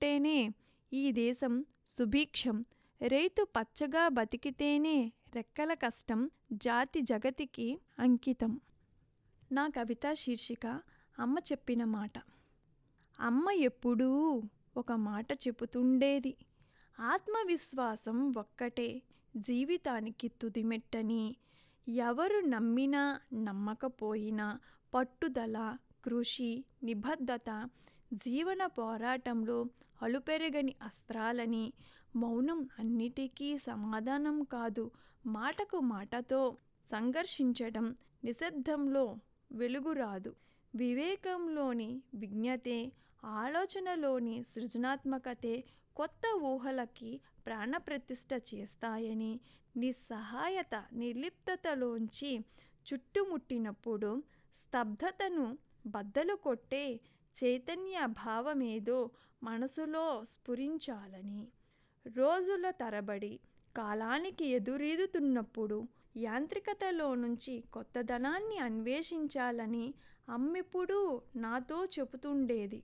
ఉంటేనే ఈ దేశం సుభిక్షం రైతు పచ్చగా బతికితేనే రెక్కల కష్టం జాతి జగతికి అంకితం నా కవిత శీర్షిక అమ్మ చెప్పిన మాట అమ్మ ఎప్పుడూ ఒక మాట చెబుతుండేది ఆత్మవిశ్వాసం ఒక్కటే జీవితానికి తుదిమెట్టని ఎవరు నమ్మినా నమ్మకపోయినా పట్టుదల కృషి నిబద్ధత జీవన పోరాటంలో అలుపెరగని అస్త్రాలని మౌనం అన్నిటికీ సమాధానం కాదు మాటకు మాటతో సంఘర్షించడం నిశ్శబ్దంలో వెలుగు రాదు వివేకంలోని విజ్ఞతే ఆలోచనలోని సృజనాత్మకతే కొత్త ఊహలకి ప్రాణప్రతిష్ఠ చేస్తాయని నిస్సహాయత నిర్లిప్తతలోంచి చుట్టుముట్టినప్పుడు స్తబ్దతను బద్దలు కొట్టే చైతన్య భావమేదో మనసులో స్ఫురించాలని రోజుల తరబడి కాలానికి ఎదురీదుతున్నప్పుడు యాంత్రికతలో నుంచి కొత్తదనాన్ని అన్వేషించాలని అమ్మెప్పుడూ నాతో చెబుతుండేది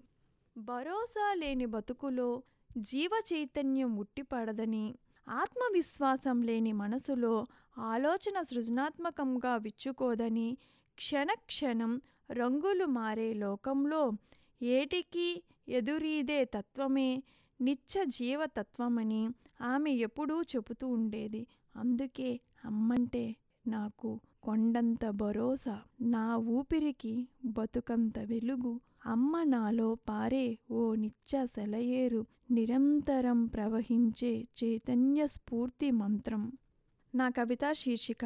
భరోసా లేని బతుకులో జీవ చైతన్యం ఉట్టిపడదని ఆత్మవిశ్వాసం లేని మనసులో ఆలోచన సృజనాత్మకంగా విచ్చుకోదని క్షణక్షణం రంగులు మారే లోకంలో ఏటికి ఎదురీదే తత్వమే నిత్య జీవతత్వమని ఆమె ఎప్పుడూ చెబుతూ ఉండేది అందుకే అమ్మంటే నాకు కొండంత భరోసా నా ఊపిరికి బతుకంత వెలుగు అమ్మ నాలో పారే ఓ నిత్య సెలయేరు నిరంతరం ప్రవహించే చైతన్య స్ఫూర్తి మంత్రం నా కవితా శీర్షిక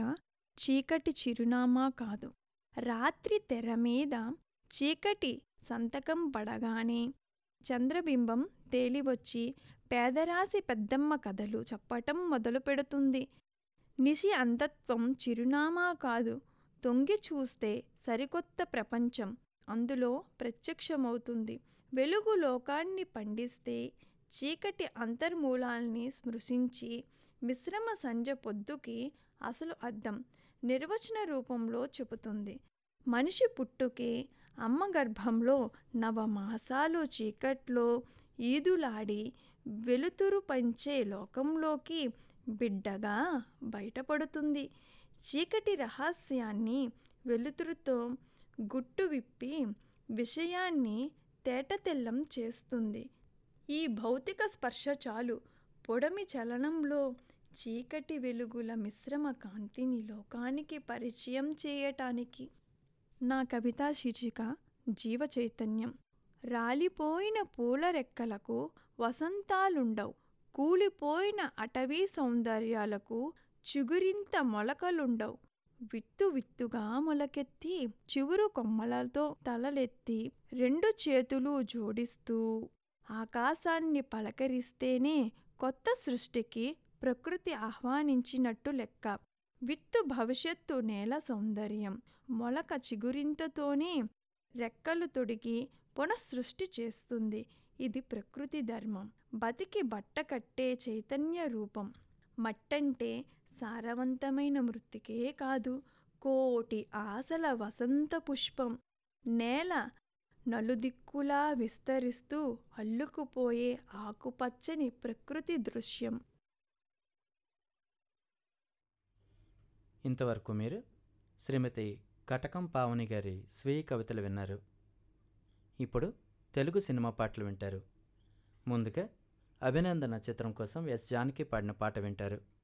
చీకటి చిరునామా కాదు రాత్రి తెర మీద చీకటి సంతకం పడగానే చంద్రబింబం తేలివచ్చి పేదరాశి పెద్దమ్మ కథలు చెప్పటం మొదలు పెడుతుంది నిశి అంతత్వం చిరునామా కాదు తొంగి చూస్తే సరికొత్త ప్రపంచం అందులో ప్రత్యక్షమవుతుంది వెలుగు లోకాన్ని పండిస్తే చీకటి అంతర్మూలాల్ని స్మృశించి మిశ్రమ సంజ పొద్దుకి అసలు అర్థం నిర్వచన రూపంలో చెబుతుంది మనిషి పుట్టుకే అమ్మ గర్భంలో నవమాసాలు చీకట్లో ఈదులాడి వెలుతురు పంచే లోకంలోకి బిడ్డగా బయటపడుతుంది చీకటి రహస్యాన్ని వెలుతురుతో గుట్టు విప్పి విషయాన్ని తేటతెల్లం చేస్తుంది ఈ భౌతిక స్పర్శ చాలు పొడమి చలనంలో చీకటి వెలుగుల మిశ్రమ కాంతిని లోకానికి పరిచయం చేయటానికి నా కవితా శీర్షిక జీవ చైతన్యం రాలిపోయిన పూల రెక్కలకు వసంతాలుండవు కూలిపోయిన అటవీ సౌందర్యాలకు చిగురింత మొలకలుండవు విత్తు విత్తుగా మొలకెత్తి చివురు కొమ్మలతో తలలెత్తి రెండు చేతులు జోడిస్తూ ఆకాశాన్ని పలకరిస్తేనే కొత్త సృష్టికి ప్రకృతి ఆహ్వానించినట్టు లెక్క విత్తు భవిష్యత్తు నేల సౌందర్యం మొలక చిగురింతతోనే రెక్కలు తొడిగి పునఃసృష్టి చేస్తుంది ఇది ప్రకృతి ధర్మం బతికి బట్ట కట్టే చైతన్య రూపం మట్టంటే సారవంతమైన మృతికే కాదు కోటి ఆశల వసంత పుష్పం నేల నలుదిక్కులా విస్తరిస్తూ అల్లుకుపోయే ఆకుపచ్చని ప్రకృతి దృశ్యం ఇంతవరకు మీరు శ్రీమతి కటకం పావని గారి స్వీయ కవితలు విన్నారు ఇప్పుడు తెలుగు సినిమా పాటలు వింటారు ముందుగా అభినందన చిత్రం కోసం ఎస్ జానకి పాడిన పాట వింటారు